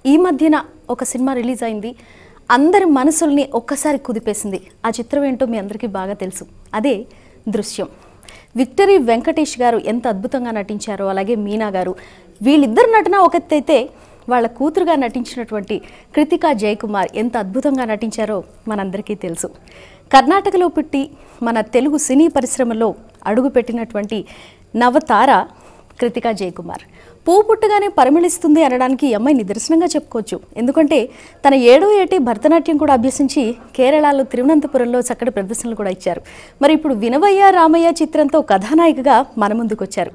ఈ మధ్యన ఒక సినిమా రిలీజ్ అయింది అందరి మనసుల్ని ఒక్కసారి కుదిపేసింది ఆ చిత్రం ఏంటో మీ అందరికీ బాగా తెలుసు అదే దృశ్యం విక్టరీ వెంకటేష్ గారు ఎంత అద్భుతంగా నటించారో అలాగే మీనా గారు వీళ్ళిద్దరు నటన ఒక ఎత్తు అయితే వాళ్ళ కూతురుగా నటించినటువంటి కృతికా జయకుమార్ ఎంత అద్భుతంగా నటించారో మనందరికీ తెలుసు కర్ణాటకలో పుట్టి మన తెలుగు సినీ పరిశ్రమలో అడుగుపెట్టినటువంటి నవతార కృతికా జయకుమార్ పువ్వు పుట్టగానే పరిమళిస్తుంది అనడానికి ఈ అమ్మాయి నిదర్శనంగా చెప్పుకోవచ్చు ఎందుకంటే తన ఏడో ఏటి భరతనాట్యం కూడా అభ్యసించి కేరళలో తిరువనంతపురంలో చక్కటి ప్రదర్శనలు కూడా ఇచ్చారు మరి ఇప్పుడు వినవయ్య రామయ్య చిత్రంతో కథానాయికగా మన ముందుకు వచ్చారు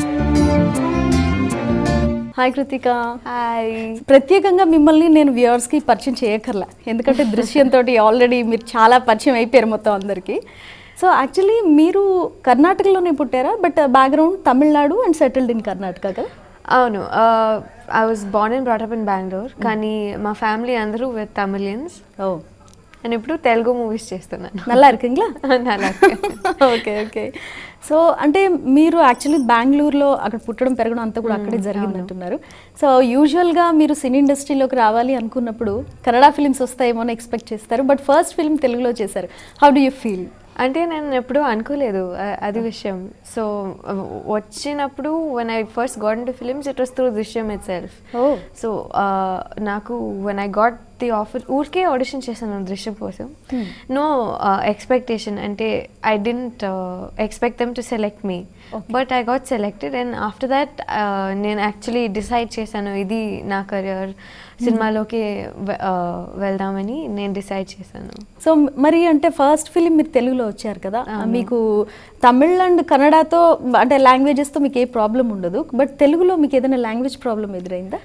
హాయ్ కృతిక హాయ్ ప్రత్యేకంగా మిమ్మల్ని నేను వ్యూవర్స్కి పరిచయం చేయక్కర్లా ఎందుకంటే దృశ్యంతో ఆల్రెడీ మీరు చాలా పరిచయం అయిపోయారు మొత్తం అందరికీ సో యాక్చువల్లీ మీరు కర్ణాటకలోనే పుట్టారా but background Tamil Nadu and settled in Karnataka కదా అవును I was Born and brought up in Bengaluru కానీ మా ఫ్యామిలీ అందరూ విత్ తమిళియన్స్ ఓ నేను ఇప్పుడు తెలుగు మూవీస్ చేస్తున్నాను నల్లా இருக்குங்களா అలా ఓకే ఓకే సో అంటే మీరు యాక్చువల్లీ బెంగళూరులో అక్కడ పుట్టడం పెరగడం అంతా కూడా అక్కడే జరిగింది అంటున్నారు సో యూజువల్గా మీరు సినీ ఇండస్ట్రీలోకి రావాలి అనుకున్నప్పుడు కన్నడ ఫిలిమ్స్ వస్తాయేమో అని ఎక్స్పెక్ట్ చేస్తారు బట్ ఫస్ట్ ఫిల్మ్ తెలుగులో చేశారు హౌ డు యూ ఫీల్ అంటే నేను ఎప్పుడూ అనుకోలేదు అ- అది విషయం సో వచ్చినప్పుడు when I first got to films it was through Drishyam itself ఓ సో నాకు when I got the offer ఊరికే ఆడిషన్ చేశాను దృశ్యం కోసం నో ఎక్స్పెక్టేషన్ అంటే I didn't expect them to select me but I got selected and after that నేను actually decide చేశాను ఇది నా కెరియర్ సినిమాలోకి వె- uh, వెళ్దామని నేను డిసైడ్ చేశాను సో మరి అంటే ఫస్ట్ ఫిలిం మీరు తెలుగులో వచ్చారు కదా మీకు తమిళ్ అండ్ కన్నడతో అంటే లాంగ్వేజెస్తో మీకు ఏ ప్రాబ్లం ఉండదు బట్ తెలుగులో మీకు ఏదైనా లాంగ్వేజ్ ప్రాబ్లం ఎదురైందా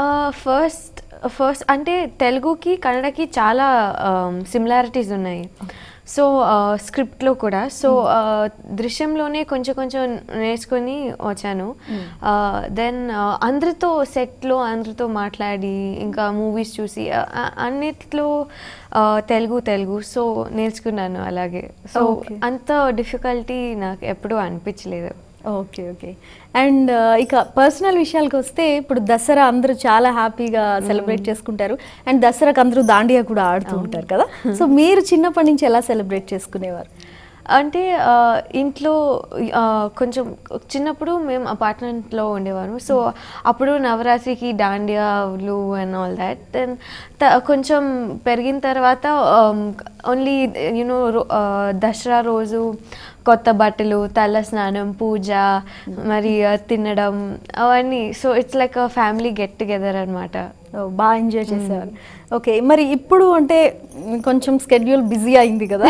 ఫస్ట్ ఫస్ట్ అంటే తెలుగుకి కన్నడకి చాలా సిమిలారిటీస్ ఉన్నాయి సో స్క్రిప్ట్లో కూడా సో దృశ్యంలోనే కొంచెం కొంచెం నేర్చుకొని వచ్చాను దెన్ అందరితో సెట్లో అందరితో మాట్లాడి ఇంకా మూవీస్ చూసి uh, uh, అన్నిట్లో uh, తెలుగు తెలుగు సో నేర్చుకున్నాను అలాగే సో Okay. అంత డిఫికల్టీ నాకు ఎప్పుడూ అనిపించలేదు ఓకే ఓకే అండ్ ఇక పర్సనల్ విషయాలకు వస్తే ఇప్పుడు దసరా అందరూ చాలా హ్యాపీగా సెలబ్రేట్ చేసుకుంటారు అండ్ దసరాకి అందరూ దాండియా కూడా ఆడుతూ ఉంటారు కదా సో మీరు చిన్నప్పటి నుంచి ఎలా సెలబ్రేట్ చేసుకునేవారు అంటే ఆ, ఇంట్లో ఆ, కొంచెం చిన్నప్పుడు మేము అపార్ట్మెంట్లో ఉండేవారు సో అప్పుడు నవరాత్రికి దాండియాలు అండ్ ఆల్ దాట్ దెన్ కొంచెం పెరిగిన తర్వాత ఓన్లీ యూనో దసరా రోజు కొత్త బట్టలు తల స్నానం పూజ మరి ఆ, తినడం అవన్నీ so it's like family get together అనమాట ఓ, బాగా ఎంజాయ్ చేసేవారు ఓకే మరి ఇప్పుడు అంటే మ్, కొంచెం స్కెడ్యూల్ బిజీ అయింది కదా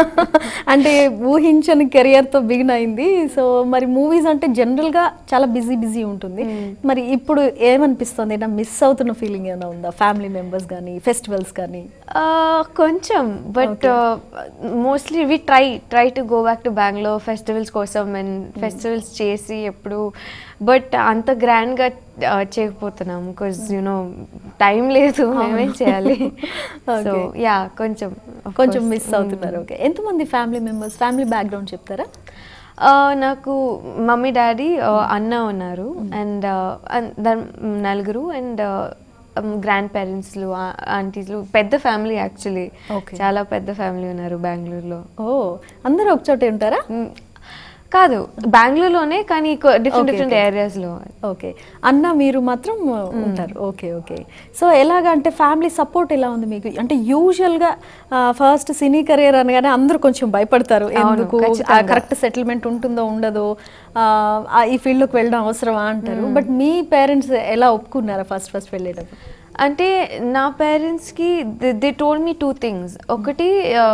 అంటే ఊహించని కెరియర్తో బిగిన్ అయింది సో మరి మూవీస్ అంటే జనరల్గా చాలా బిజీ బిజీ ఉంటుంది మరి ఇప్పుడు ఏమనిపిస్తుంది ఏదైనా మిస్ అవుతున్న ఫీలింగ్ ఏమైనా ఉందా ఫ్యామిలీ మెంబర్స్ కానీ ఫెస్టివల్స్ కానీ Uh, కొంచెం but mostly we try try to go back to Bengaluru festivals కోసం అండ్ ఫెస్టివల్స్ చేసి ఎప్పుడు బట్ అంత గ్రాండ్గా చేయకపోతున్నాం బికాజ్ యూనో టైం లేదు మేమేం చేయాలి సో Okay. యా కొంచెం of కొంచెం course. మిస్ అవుతున్నారు ఓకే ఎంతమంది ఫ్యామిలీ మెంబర్స్ ఫ్యామిలీ బ్యాక్గ్రౌండ్ చెప్తారా Uh, నాకు మమ్మీ డాడీ అన్న ఉన్నారు అండ్ నలుగురు అండ్ గ్రాండ్ పేరెంట్స్లు ఆంటీస్లు పెద్ద ఫ్యామిలీ యాక్చువల్లీ Okay. చాలా పెద్ద ఫ్యామిలీ ఉన్నారు బెంగళూరులో ఓ అందరూ ఒక చోటే ఉంటారా మ్, కాదు బెంగళూరులోనే కానీ డిఫరెంట్ Okay, డిఫరెంట్ okay. ఏరియాస్లో ఓకే అన్న మీరు మాత్రం ఉంటారు ఓకే ఓకే సో ఎలాగ అంటే ఫ్యామిలీ సపోర్ట్ ఎలా ఉంది మీకు అంటే యూజువల్గా ఫస్ట్ సినీ కెరియర్ అనగానే అందరూ కొంచెం భయపడతారు అవును, ఎందుకు ఖచ్చితంగా. కరెక్ట్ సెటిల్మెంట్ ఉంటుందో ఉండదో ఆ, ఆ, ఈ ఫీల్డ్లోకి వెళ్ళడం అవసరమా అంటారు బట్ మీ పేరెంట్స్ ఎలా ఒప్పుకున్నారా ఫస్ట్ ఫస్ట్ వెళ్ళేటప్పుడు అంటే నా పేరెంట్స్కి they told me two things ఒకటి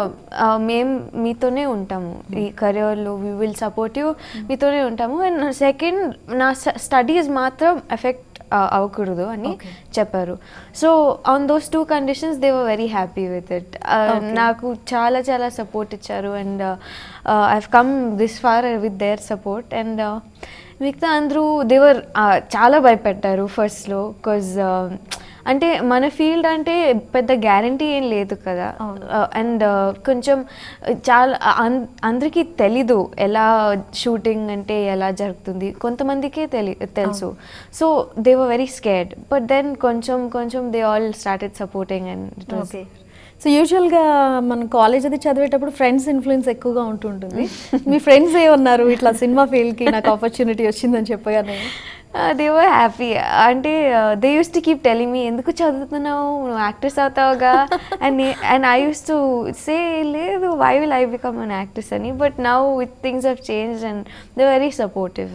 మేము మీతోనే ఉంటాము ఈ కెరియర్లో వీ విల్ సపోర్ట్ యూ మీతోనే ఉంటాము అండ్ సెకండ్ నా స్టడీస్ మాత్రం ఎఫెక్ట్ అవ్వకూడదు అని Okay. చెప్పారు so on those two conditions they were very happy with it నాకు చాలా చాలా సపోర్ట్ ఇచ్చారు and I come this far with their support and మిగతా అందరూ దేవర్ చాలా భయపెట్టారు ఫస్ట్లో బికాజ్ అంటే మన ఫీల్డ్ అంటే పెద్ద గ్యారంటీ ఏం లేదు కదా అండ్ కొంచెం చాలా అన్- అందరికీ తెలీదు ఎలా షూటింగ్ అంటే ఎలా జరుగుతుంది కొంతమందికే తెలి తెలుసు so they were very scared but then కొంచెం కొంచెం they all started supporting and okay so యూజువల్గా మన కాలేజ్ అది చదివేటప్పుడు ఫ్రెండ్స్ ఇన్ఫ్లుయెన్స్ ఎక్కువగా ఉంటుంటుంది మీ ఫ్రెండ్స్ ఏమన్నారు ఇట్లా సినిమా ఫీల్డ్కి నాకు ఆపర్చునిటీ వచ్చిందని చెప్పగానే దే వర్ హ్యాపీ అంటే they used to keep telling me ఎందుకు చదువుతున్నావు నువ్వు యాక్ట్రెస్ అవుతావుగా and and I use to say లేదు why will I become an actress అని but now with things of change and they very supportive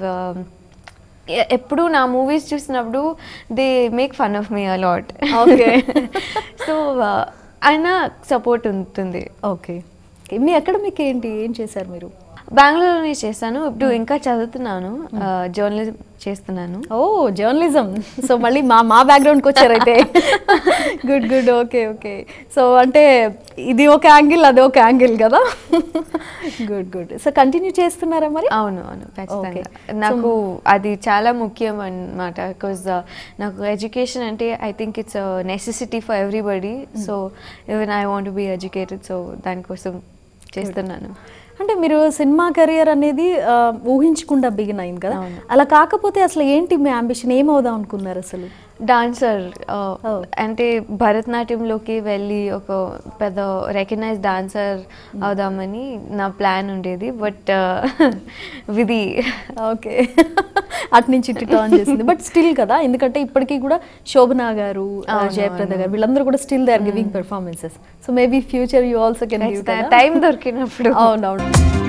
ఎప్పుడు నా movies చూసినప్పుడు they make fun of me a lot Okay. So ఆయన support ఉంటుంది okay మీ academic ఏంటి ఏం చేశారు మీరు బెంగళూరులోనే చేశాను ఇప్పుడు ఇంకా చదువుతున్నాను జర్నలిజం చేస్తున్నాను ఓ జర్నలిజం సో మళ్ళీ మా మా బ్యాక్గ్రౌండ్కి వచ్చారు అయితే good good okay okay so అంటే ఇది ఒక యాంగిల్ అది ఒక యాంగిల్ కదా గుడ్ గుడ్ సో కంటిన్యూ చేస్తున్నారా మరి అవును అవును ఖచ్చితంగా Okay. నాకు అది చాలా ముఖ్యం అన్నమాట బికాజ్ నాకు ఎడ్యుకేషన్ అంటే I think it's necessity for everybody so even I want be educated so దానికోసం చేస్తున్నాను అంటే మీరు సినిమా కెరియర్ అనేది ఆ, ఊహించకుండా బిగిన్ అయింది కదా అవును. అలా కాకపోతే అసలు ఏంటి మీ అంబిషన్ ఏమవుదాం అనుకున్నారు అసలు డాన్సర్ Oh. అంటే భరతనాట్యంలోకి వెళ్ళి ఒక పెద్ద రికగ్నైజ్ డాన్సర్ అవుదామని నా ప్లాన్ ఉండేది బట్ విధి ఓకే అటు నుంచి ఇటు టర్న్ చేసింది బట్ స్టిల్ కదా ఎందుకంటే ఇప్పటికీ కూడా శోభనా గారు ఆ, అవును, జయప్రద అవును. గారు వీళ్ళందరూ కూడా still they are giving performances so maybe future you also can give time దొరికినప్పుడు అవునవును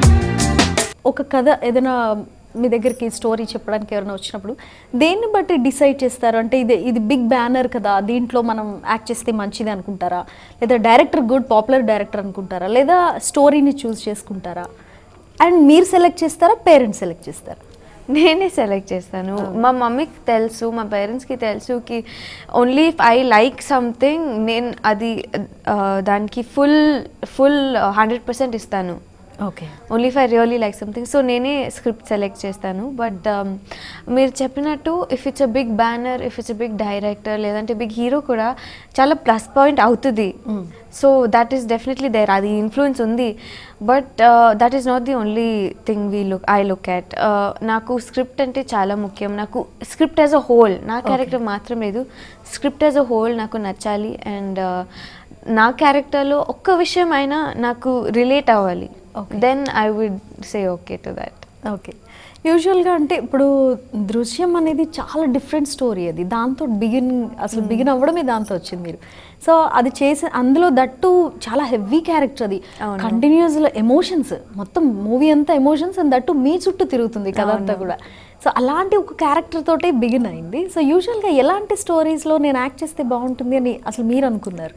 ఒక కథ ఏదైనా మీ దగ్గరికి స్టోరీ చెప్పడానికి ఎవరైనా వచ్చినప్పుడు దేన్ని బట్టి డిసైడ్ చేస్తారు అంటే ఇది ఇది బిగ్ బ్యానర్ కదా దీంట్లో మనం యాక్ట్ చేస్తే మంచిది అనుకుంటారా లేదా డైరెక్టర్ గుడ్ పాపులర్ డైరెక్టర్ అనుకుంటారా లేదా స్టోరీని చూస్ చేసుకుంటారా అండ్ మీరు సెలెక్ట్ చేస్తారా పేరెంట్స్ సెలెక్ట్ చేస్తారా నేనే సెలెక్ట్ చేస్తాను మా మమ్మీకి తెలుసు మా పేరెంట్స్కి తెలుసు కి only if I like something నేను అది ఆ, దానికి ఫుల్ ఫుల్ హండ్రెడ్ పర్సెంట్ ఇస్తాను okay only if I really like something so నేనే స్క్రిప్ట్ సెలెక్ట్ చేస్తాను బట్ మీరు చెప్పినట్టు if it's a big banner if it's a big director లేదంటే బిగ్ హీరో కూడా చాలా ప్లస్ పాయింట్ అవుతుంది so that is definitely there అది ఇన్ఫ్లుయెన్స్ ఉంది but that is not the only thing we look I look at నాకు script అంటే చాలా ముఖ్యం నాకు స్క్రిప్ట్ యాజ్ అ హోల్ నా క్యారెక్టర్ మాత్రం లేదు స్క్రిప్ట్ యాజ్ అ హోల్ నాకు నచ్చాలి అండ్ నా క్యారెక్టర్లో ఒక్క విషయం అయినా నాకు రిలేట్ అవ్వాలి Okay. Then I would say okay to that okay యూజువల్గా అంటే ఇప్పుడు దృశ్యం అనేది చాలా డిఫరెంట్ స్టోరీ అది దాంతో బిగిన్ అసలు బిగిన్ అవ్వడమే దాంతో వచ్చింది మీరు సో అది చేసి అందులో దట్టు చాలా హెవీ క్యారెక్టర్ అది అవును. కంటిన్యూస్లో ఎమోషన్స్ మొత్తం మూవీ అంతా ఎమోషన్స్ అండ్ దట్టు మీ చుట్టూ తిరుగుతుంది కథ అంతా కూడా సో అలాంటి ఒక క్యారెక్టర్ తోటే బిగిన్ అయింది సో యూజువల్గా ఎలాంటి స్టోరీస్లో నేను యాక్ట్ చేస్తే బాగుంటుంది అని అసలు మీరు అనుకున్నారు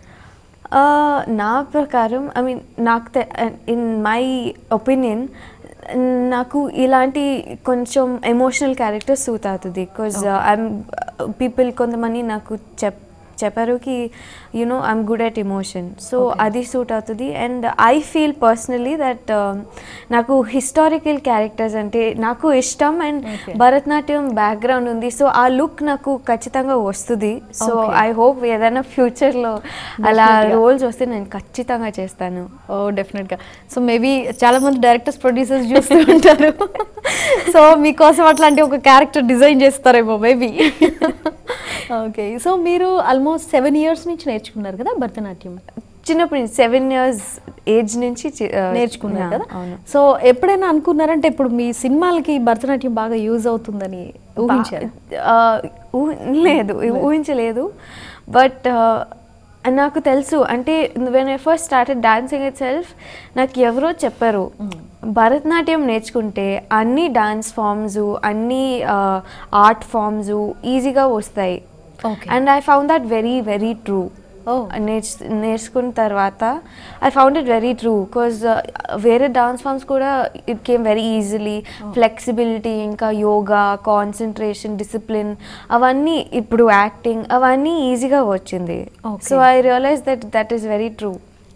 నా ప్రకారం ఐ మీన్ నాకు ఇన్ మై ఒపీనియన్ నాకు ఇలాంటి కొంచెం ఎమోషనల్ క్యారెక్టర్ సూట్ అవుతుంది బికాజ్ ఐఎమ్ పీపుల్ కొంతమంది నాకు చెప్ చెప్పారు కి you know I'm good at emotion so అది సూట్ అవుతుంది and I feel personally that నాకు హిస్టారికల్ క్యారెక్టర్స్ అంటే నాకు ఇష్టం అండ్ Okay. భరతనాట్యం బ్యాక్గ్రౌండ్ ఉంది సో ఆ లుక్ నాకు ఖచ్చితంగా వస్తుంది సో Okay. ఐ హోప్ ఏదైనా ఫ్యూచర్లో అలా Definitely. రోల్స్ వస్తే నేను ఖచ్చితంగా చేస్తాను ఓ డెఫినెట్గా సో మేబీ చాలా మంది డైరెక్టర్స్ ప్రొడ్యూసర్స్ చూస్తూ ఉంటారు సో మీకోసం అట్లాంటి ఒక క్యారెక్టర్ డిజైన్ చేస్తారేమో మేబీ ఓకే సో మీరు ఆల్మోస్ట్ సెవెన్ ఇయర్స్ నుంచి నేర్చుకున్నారు కదా భరతనాట్యం చిన్నప్పుడు సెవెన్ ఇయర్స్ ఏజ్ నుంచి చి- ఆ, నేర్చుకున్నారు నా- కదా అవును సో ఎప్పుడైనా అనుకున్నారంటే ఇప్పుడు మీ సినిమాలకి భరతనాట్యం బాగా యూజ్ అవుతుందని ఊహించారు ఆ, ఊహ- లేదు ఊహించలేదు బట్ నాకు తెలుసు అంటే when I first started dancing itself నాకు ఎవరో చెప్పారు భరతనాట్యం నేర్చుకుంటే అన్ని డాన్స్ ఫామ్స్ అన్ని ఆర్ట్ ఫామ్స్ ఈజీగా వస్తాయి Okay. And I found that very very true Oh. నేర్చు నేర్చుకున్న తర్వాత I found it very true because వేరే డాన్స్ ఫామ్స్ కూడా it came very easily flexibility ఇంకా యోగా కాన్సన్ట్రేషన్ డిసిప్లిన్ అవన్నీ ఇప్పుడు యాక్టింగ్ అవన్నీ ఈజీగా వచ్చింది Okay. So I realise that that is very true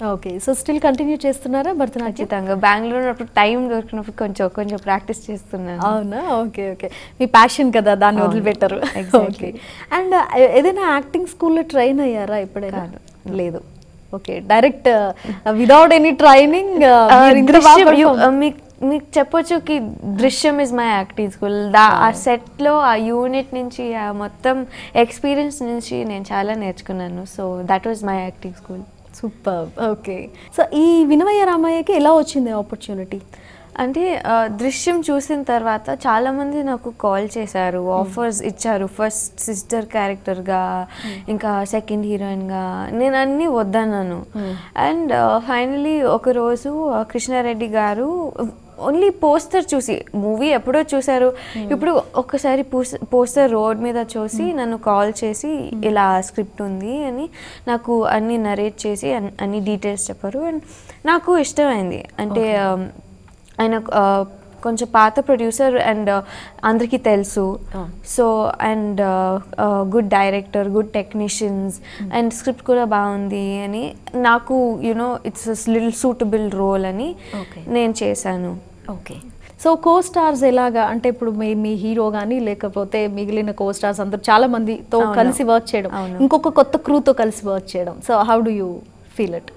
okay so still continue చేస్తున్నారా భరతనాట్యం ఖచ్చితంగా బెంగళూరు ఉన్నప్పుడు టైం దొరికినప్పుడు కొంచెం కొంచెం ప్రాక్టీస్ చేస్తున్నాను అవునా ఓకే ఓకే మీ ప్యాషన్ కదా దాన్ని అవును. వదిలిపెట్టరు Exactly. ఓకే అండ్ ఏదైనా యాక్టింగ్ స్కూల్లో ట్రైన్ అయ్యారా ఎప్పుడైనా కాదు. లేదు okay direct without any training Drishyam you- uh, మీకు మీకు చెప్పొచ్చు కి Drishyam is my acting school దా ఆ సెట్లో ఆ యూనిట్ నుంచి ఆ మొత్తం ఎక్స్పీరియన్స్ నుంచి నేను చాలా నేర్చుకున్నాను so that was my acting school super okay so ఈ వినవయ్య రామయ్యకి ఎలా వచ్చింది ఆపర్చునిటీ అంటే ఆ, దృశ్యం చూసిన తర్వాత చాలామంది నాకు కాల్ చేశారు ఆఫర్స్ ఇచ్చారు ఫస్ట్ సిస్టర్ క్యారెక్టర్గా ఇంకా సెకండ్ హీరోయిన్గా నేను అన్నీ వద్దన్నాను అండ్ ఫైనలీ ఒకరోజు ఆ, కృష్ణారెడ్డి గారు ఓన్లీ పోస్టర్ చూసి మూవీ ఎప్పుడో చూశారు ఇప్పుడు ఒక్కసారి పోస్టర్ రోడ్ మీద చూసి నన్ను కాల్ చేసి ఇలా స్క్రిప్ట్ ఉంది అని నాకు అన్ని నరేట్ చేసి అన్- అన్ని డీటెయిల్స్ చెప్పారు అండ్ నాకు ఇష్టమైంది అంటే um, ఆయన ఆ, కొంచెం పాత ప్రొడ్యూసర్ అండ్ అందరికీ తెలుసు Oh. So and good director good technicians and script కూడా బాగుంది అని నాకు you know it's little suitable role అని Okay. నేను చేశాను ఓకే సో కో స్టార్స్ ఎలాగా అంటే ఇప్పుడు మీ మీ హీరో కానీ లేకపోతే మిగిలిన కో స్టార్స్ అందరూ చాలా మందితో అవును. కలిసి వర్క్ చేయడం అవును. ఇంకొక కొత్త క్రూతో కలిసి వర్క్ చేయడం so how do you feel it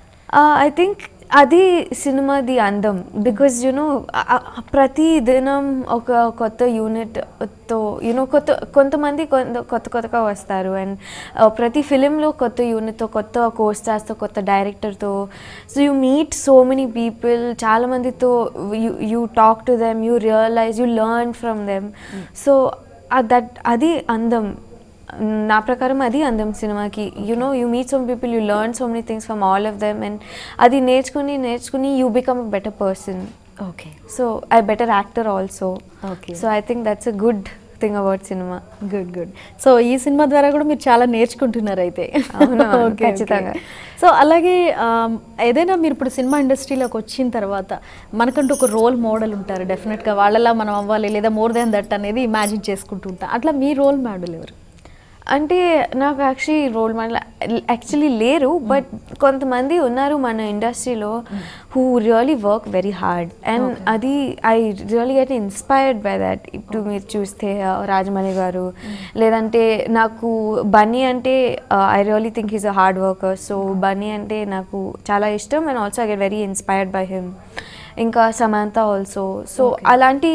I think అది సినిమాది అందం బికాజ్ యునో ప్రతి దినం ఒక కొత్త యూనిట్తో యూనో కొత్త కొంతమంది కొంత కొత్త కొత్తగా వస్తారు అండ్ ప్రతి ఫిలింలో కొత్త యూనిట్తో కొత్త కోస్టార్స్తో కొత్త డైరెక్టర్తో so you meet so many people చాలా మందితో you you talk to them you realise you learn from them so that అది అందం నా ప్రకారం అది అందం సినిమాకి you know you meet some people you learn so many things from all of them and అది నేర్చుకుని నేర్చుకుని you become a better person okay so I better actor also Okay. So I think that's a good thing about cinema good good so ఈ cinema ద్వారా కూడా మీరు చాలా నేర్చుకుంటున్నారు అయితే అవును, అవును, Okay, ఖచ్చితంగా. okay. సో అలాగే ఆమ్, ఏదైనా మీరు ఇప్పుడు సినిమా ఇండస్ట్రీలోకి వచ్చిన తర్వాత మనకంటూ ఒక రోల్ మోడల్ ఉంటారు డెఫినెట్గా వాళ్ళలా మనం అవ్వాలి లేదా మోర్ దాన్ దట్ అనేది ఇమాజిన్ చేసుకుంటూ ఉంటాం అట్లా మీ రోల్ మోడల్ ఎవరు అంటే నాకు యాక్చువల్లీ రోల్ మోడల్ యాక్చువల్లీ లేరు బట్ కొంతమంది ఉన్నారు మన ఇండస్ట్రీలో who really work very hard and అది I really get inspired by that ఇప్పుడు మీరు చూస్తే uh, రాజమణి గారు లేదంటే నాకు బన్నీ అంటే I really think is a hard worker so Bunny అంటే నాకు చాలా ఇష్టం and also I get very inspired by him ఇంకా సమాంత ఆల్సో సో అలాంటి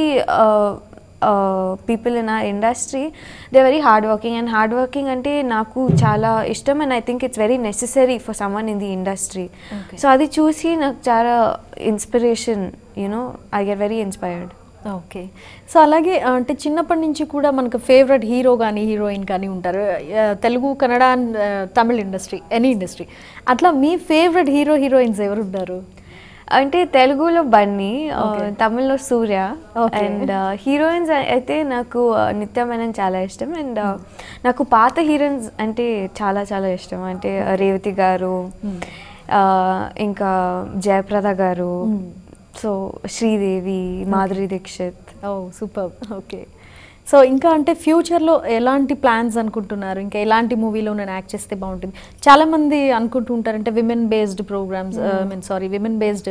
పీపుల్ ఇన్ ఆ industry they very hard working and hard working అంటే నాకు చాలా ఇష్టం and I think it's very necessary for someone in the industry Okay. So అది చూసి నాకు చాలా inspiration you know I get very inspired okay so అలాగే ఆ, అంటే చిన్నప్పటి నుంచి కూడా మనకు ఫేవరెట్ హీరో కానీ హీరోయిన్ కానీ ఉంటారు ఆ, Telugu Kannada and Tamil industry any industry అట్లా మీ ఫేవరెట్ హీరో హీరోయిన్స్ ఎవరు ఉన్నారు అంటే తెలుగులో బన్నీ ఆ, Okay. తమిళ్లో సూర్య Okay. అండ్ హీరోయిన్స్ అయితే నాకు ఆ, నిత్య మేనన్ చాలా ఇష్టం అండ్ నాకు పాత హీరోయిన్స్ అంటే చాలా చాలా ఇష్టం అంటే ఆ, రేవతి గారు ఆ, ఇంకా జయప్రద గారు so Sridevi Madhuri Dixit oh super okay so ఇంకా అంటే ఫ్యూచర్లో ఎలాంటి ప్లాన్స్ అనుకుంటున్నారు ఇంకా ఎలాంటి మూవీలో నేను యాక్ట్ చేస్తే బాగుంటుంది చాలా మంది అనుకుంటూ ఉంటారు అంటే women based programmes I mean sorry women based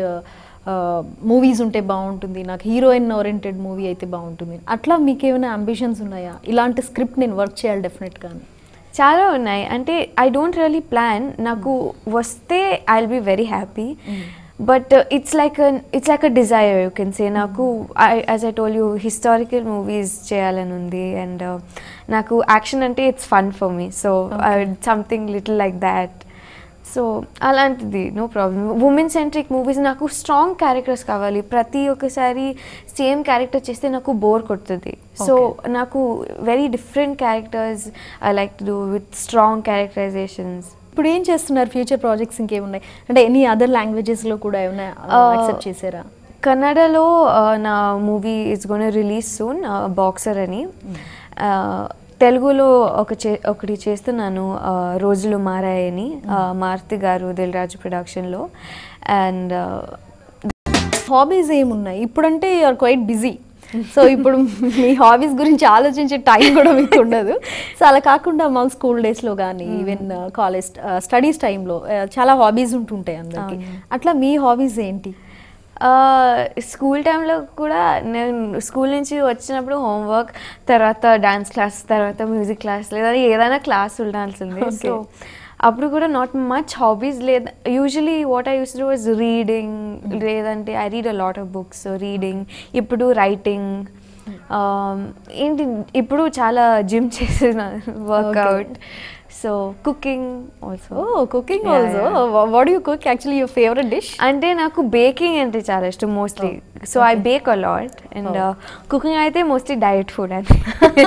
movies ఉంటే బాగుంటుంది నాకు హీరోయిన్ ఓరియంటెడ్ మూవీ అయితే బాగుంటుంది అట్లా మీకు ఏమైనా అంబిషన్స్ ఉన్నాయా ఇలాంటి స్క్రిప్ట్ నేను వర్క్ చేయాలి డెఫినెట్గా చాలా ఉన్నాయి అంటే ఐ డోంట్ రియలీ ప్లాన్ నాకు వస్తే I will be very happy but it's like it's like a desire you can say నాకు as I told you historical movies చేయాలని ఉంది అండ్ నాకు యాక్షన్ అంటే it's fun for me so I something little like that so అలాంటిది no problem women centric movies నాకు strong characters కావాలి ప్రతి ఒక్కసారి సేమ్ క్యారెక్టర్ చేస్తే నాకు బోర్ కొడుతుంది సో నాకు very different characters I like to do with strong characterisations ఇప్పుడు ఏం చేస్తున్నారు ఫ్యూచర్ ప్రాజెక్ట్స్ ఇంకేమున్నాయి అంటే ఎనీ అదర్ లాంగ్వేజెస్లో కూడా ఏమైనా యాక్సెప్ట్ చేశారా కన్నడలో ఆ, నా movie is gonna release soon Boxer అని ఆ, తెలుగులో ఒక చే ఒకటి చేస్తున్నాను ఆ, రోజులు మారాయని ఆ, మారుతి గారు దిల్ రాజు ప్రొడక్షన్లో అండ్ హాబీస్ ఏమున్నాయి ఇప్పుడంటే ఆర్ క్వైట్ బిజీ సో ఇప్పుడు మీ హాబీస్ గురించి ఆలోచించే టైం కూడా మీకు ఉండదు సో అలా కాకుండా మా స్కూల్ డేస్లో కానీ ఈవెన్ కాలేజ్ స్టడీస్ టైంలో చాలా హాబీస్ ఉంటుంటాయి అందరికి అట్లా మీ హాబీస్ ఏంటి స్కూల్ టైంలో కూడా నేను స్కూల్ నుంచి వచ్చినప్పుడు హోంవర్క్ తర్వాత డాన్స్ క్లాస్ తర్వాత మ్యూజిక్ క్లాస్ లేదా ఏదైనా క్లాస్ ఉండాల్సింది Okay. సో అప్పుడు కూడా నాట్ మచ్ హాబీస్ లేదు usually what I use to was reading లేదంటే I read a lot of books reading ఇప్పుడు రైటింగ్ ఏంటి ఇప్పుడు చాలా జిమ్ చేసిన workout so cooking also oh cooking Yeah, also what you cook actually your favourite dish అంటే నాకు baking అంటే చాలా ఇష్టం mostly so I bake a lot and cooking అయితే మోస్ట్లీ డైట్ ఫుడ్ అది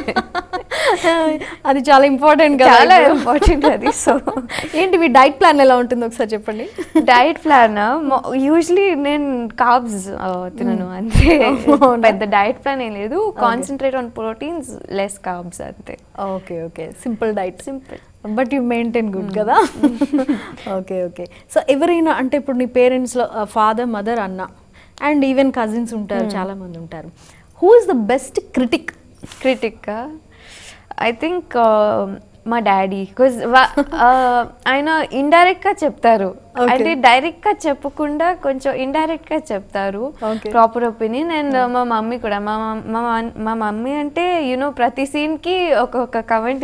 అది చాలా ఇంపార్టెంట్ కదా చాలా ఇప్పుడు. ఇంపార్టెంట్ అది సో ఏంటి మీ డైట్ ప్లాన్ ఎలా ఉంటుంది ఒకసారి చెప్పండి డైట్ ప్లాన్ యూజువలీ నేను కార్బ్స్ తినను అంతే అవునా? పెద్ద డైట్ ప్లాన్ ఏం లేదు concentrate on proteins less carbs అంతే okay okay simple diet simple but you maintain good కదా ఓకే ఓకే సో ఎవరైనా అంటే ఇప్పుడు నీ పేరెంట్స్లో ఫాదర్ మదర్ అన్న అండ్ ఈవెన్ కజిన్స్ ఉంటారు చాలా మంది ఉంటారు who is the best critic critic I think మా డాడీ బికాజ్ ఆయన ఇండైరెక్ట్ గా చెప్తారు Okay. అంటే డైరెక్ట్ గా చెప్పకుండా కొంచెం ఇండైరెక్ట్ గా చెప్తారు Okay. ప్రాపర్ ఒపీనియన్ అండ్ మా మమ్మీ కూడా మా మమ్- మా మమ్- మా మమ్మీ అంటే యునో ప్రతి సీన్ కి ఒక్కొక్క కమెంట్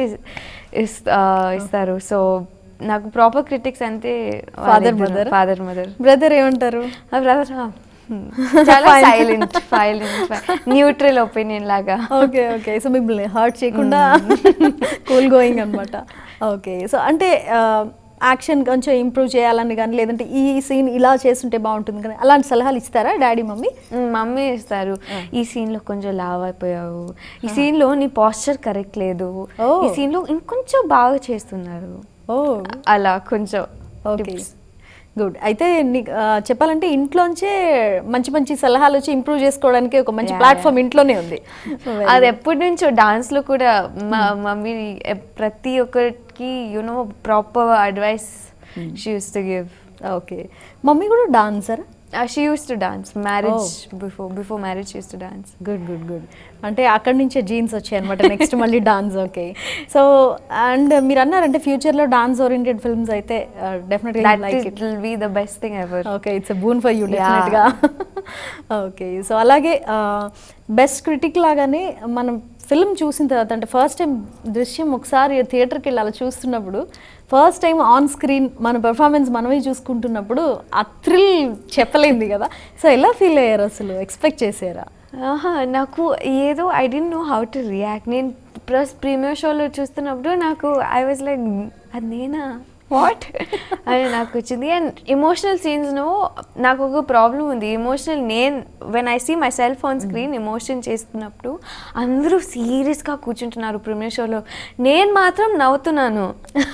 ఇస్తారు సో నాకు ప్రాపర్ క్రిటిక్స్ అంటే Father, mother? Father mother brother ఏమంటారు బ్రదర్ చాలా సైలెంట్ సైలెంట్ న్యూట్రల్ ఒపీనియన్ లాగా ఓకే ఓకే సో మిమ్మల్ని హర్ట్ చేయకుండా కూల్ గోయింగ్ అనమాట ఓకే సో అంటే యాక్షన్ కొంచెం ఇంప్రూవ్ చేయాలని కానీ లేదంటే ఈ సీన్ ఇలా చేస్తుంటే బాగుంటుంది కానీ అలాంటి సలహాలు ఇస్తారా డాడీ మమ్మీ మ్మ్, మమ్మీ ఇస్తారు ఈ సీన్ లో కొంచెం లావ్ అయిపోయావు ఈ సీన్ లో నీ పాస్చర్ కరెక్ట్ లేదు ఓ. ఈ సీన్ లో ఇంకొంచెం బాగా చేస్తున్నారు ఓ అలా కొంచెం ఓకే tips. గుడ్ అయితే నీకు ఆ, చెప్పాలంటే ఇంట్లోంచే మంచి మంచి సలహాలు వచ్చి ఇంప్రూవ్ చేసుకోవడానికి ఒక మంచి Yeah, ప్లాట్ఫామ్ ఇంట్లోనే ఉంది అది ఎప్పటి నుంచో డాన్స్ లో కూడా మా మమ్మీ ఎప్- ప్రతి ఒక్కరికి you know proper advice she use to give okay mummy కూడా dancer she use to dance marriage before before marriage use to dance good good good అంటే అక్కడి నుంచే జీన్స్ వచ్చాయి అనమాట నెక్స్ట్ మళ్ళీ డాన్స్ ఓకే సో అండ్ మీరు అన్నారంటే ఫ్యూచర్లో డాన్స్ ఓరియంటెడ్ ఫిల్మ్స్ అయితే డెఫినెట్గా that like it it will be the best thing ever okay it's boon for you Yeah. డెఫినెట్గా ఓకే సో అలాగే బెస్ట్ క్రిటిక్ లాగానే మనం ఫిల్మ్ చూసిన తర్వాత అంటే ఫస్ట్ టైం దృశ్యం ఒకసారి థియేటర్కి వెళ్ళి అలా చూస్తున్నప్పుడు ఫస్ట్ టైం ఆన్ స్క్రీన్ మన పెర్ఫార్మెన్స్ మనమే చూసుకుంటున్నప్పుడు ఆ థ్రిల్ చెప్పలేంది కదా సో ఎలా ఫీల్ అయ్యారు అసలు ఎక్స్పెక్ట్ చేసారా ఆహా నాకు ఏదో I don't know how to react నేను ప్లస్ ప్రీమియర్ షోలో చూస్తున్నప్పుడు నాకు ఐ వాజ్ లైక్ అది నేనా వాట్ అని నాకు వచ్చింది అండ్ ఎమోషనల్ సీన్స్ను నాకు ఒక ప్రాబ్లం ఉంది ఎమోషనల్ నేను when I see myself on screen emotion చేస్తున్నప్పుడు అందరూ సీరియస్గా కూర్చుంటున్నారు ప్రీమియర్ షోలో నేను మాత్రం నవ్వుతున్నాను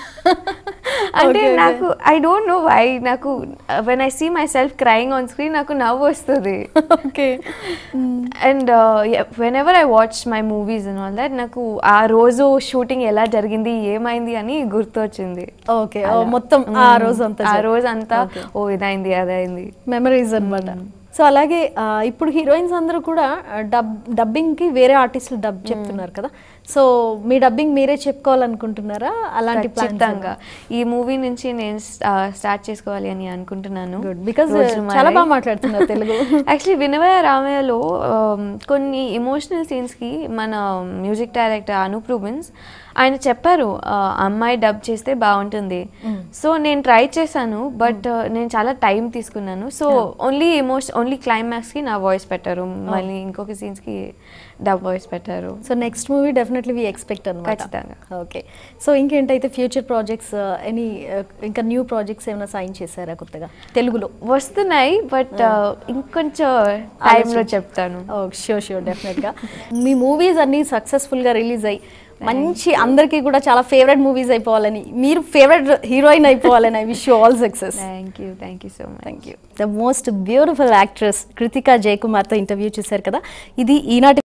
అంటే Okay, okay. నాకు ఐ డోంట్ నో వై నాకు when I see myself crying on screen నాకు నవ్వు వస్తుంది okay and whenever I watch my movies and all that నాకు ఆ రోజు షూటింగ్ ఎలా జరిగింది ఏమైంది అని గుర్తొచ్చింది ఓకే అలా. మొత్తం ఆ మ్మ్. రోజు అంతా ఆ జరి- రోజు అంతా Okay. ఓ ఇదైంది అదైంది మెమరీస్ అన్నమాట సో అలాగే ఆ, ఇప్పుడు హీరోయిన్స్ అందరూ కూడా డబ్ డబ్బింగ్కి వేరే ఆర్టిస్టులు డబ్ చెప్తున్నారు కదా సో మీ డబ్బింగ్ మీరే చెప్పుకోవాలనుకుంటున్నారా అలాంటి ఖచ్చితంగా ఈ మూవీ నుంచి నేను స్టార్ట్ చేసుకోవాలి అని అనుకుంటున్నాను గుడ్ బికాజ్ రోజు చాలా మారే. బాగా మాట్లాడుతున్నారు తెలుగు యాక్చువల్లీ వినవయ రామయ్యలో um, కొన్ని ఎమోషనల్ సీన్స్కి మన మ్యూజిక్ డైరెక్టర్ అనూప్ రూబిన్స్ ఆయన చెప్పారు uh, అమ్మాయి డబ్ చేస్తే బాగుంటుంది సో నేను ట్రై చేశాను బట్ నేను చాలా టైం తీసుకున్నాను సో ఓన్లీ ఎమోషన్ ఓన్లీ క్లైమాక్స్కి నా వాయిస్ పెట్టారు మళ్ళీ ఇంకొక సీన్స్కి డబ్ వాయిస్ పెట్టారు so next movie definitely we expect అనమాట ఖచ్చితంగా. ఓకే సో ఇంకేంటైతే ఫ్యూచర్ ప్రాజెక్ట్స్ ఎనీ ఇంకా న్యూ ప్రాజెక్ట్స్ ఏమైనా సైన్ చేశారా కొత్తగా తెలుగులో వస్తున్నాయి బట్ ఇంకొంచెం టైంలో చెప్తాను ఓ షూర్ షూర్ డెఫినెట్గా మీ మూవీస్ అన్నీ సక్సెస్ఫుల్గా రిలీజ్ అయ్యి మంచి అందరికీ కూడా చాలా ఫేవరెట్ మూవీస్ అయిపోవాలని మీరు ఫేవరెట్ హీరోయిన్ అయిపోవాలని I wish you all success thank you thank you so much thank you the most beautiful actress Krithika జయకుమార్తో ఇంటర్వ్యూ చూశారు కదా ఇది ఈనాటి